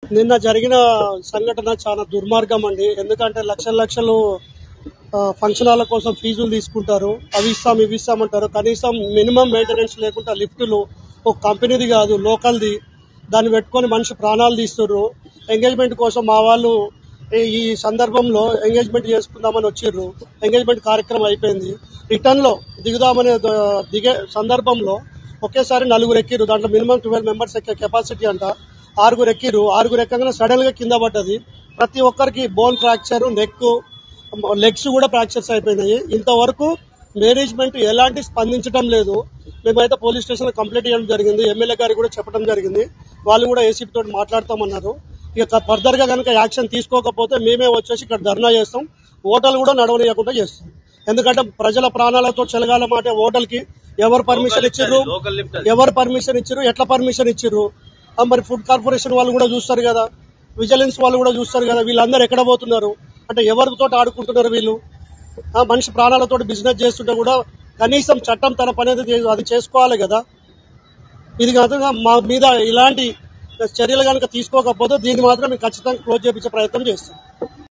నిన్న జరిగిన సంఘటన చాలా దుర్మార్గం అండి ఎందుకంటే లక్షల లక్షలు ఆ, ఫంక్షన్ హాల్ల కోసం ఫీజులు తీసుకుంటారు అవి ఇస్తాం ఇవి ఇస్తామంటారు కనీసం మినిమం మెయింటెనెన్స్ లేకుండా లిఫ్టులు ఒక కంపెనీది కాదు లోకల్ది దాన్ని పెట్టుకొని మనిషి ప్రాణాలు తీస్తుర్రు ఎంగేజ్మెంట్ కోసం మా వాళ్ళు ఈ- ఈ సందర్భంలో ఎంగేజ్మెంట్ చేసుకుందామని వచ్చిర్రు ఎంగేజ్మెంట్ కార్యక్రమం అయిపోయింది రిటర్న్ లో దిగుదామనే ద- దిగే సందర్భంలో ఒకేసారి నలుగురు ఎక్కిరు దాంట్లో మినిమం ట్వెల్వ్ మెంబర్స్ ఎక్కే కెపాసిటీ అంట ఆరుగురు ఎక్కిరు ఆరుగురు ఎక్కగానే సడన్ గా కింద పడ్డది ప్రతి ఒక్కరికి బోన్ ఫ్రాక్చర్ నెక్ లెగ్స్ కూడా ఫ్రాక్చర్స్ అయిపోయినాయి ఇంతవరకు మేనేజ్మెంట్ ఎలాంటి స్పందించడం లేదు మేమైతే పోలీస్ స్టేషన్ కంప్లైంట్ చేయడం జరిగింది ఎమ్మెల్యే గారికి కూడా చెప్పడం జరిగింది వాళ్ళు కూడా ఏసీపీ తోటి మాట్లాడతామన్నారు ఇక ఫర్దర్ గా కనుక యాక్షన్ తీసుకోకపోతే మేమే వచ్చేసి ఇక్కడ ధర్నా చేస్తాం ఓటర్లు కూడా నడవనీయకుండా చేస్తాం ఎందుకంటే ప్రజల ప్రాణాలతో చెలగాల మాట ఓటర్కి ఎవరు పర్మిషన్ ఇచ్చారు ఎవరు పర్మిషన్ ఇచ్చారు ఎట్లా పర్మిషన్ ఇచ్చారు ఆ మరి ఫుడ్ కార్పొరేషన్ వాళ్ళు కూడా చూస్తారు కదా విజిలెన్స్ వాళ్ళు కూడా చూస్తారు కదా వీళ్ళందరూ ఎక్కడ పోతున్నారు అంటే ఎవరితో ఆడుకుంటున్నారు వీళ్ళు ఆ మనిషి ప్రాణాలతో బిజినెస్ చేస్తుంటే కూడా కనీసం చట్టం తన పని అయితే చే- అది చేసుకోవాలి కదా ఇది కాకుండా మా మీద ఇలాంటి చర్యలు కనుక తీసుకోకపోతే దీన్ని మాత్రం మేము ఖచ్చితంగా క్లోజ్ చేయించే ప్రయత్నం చేస్తాం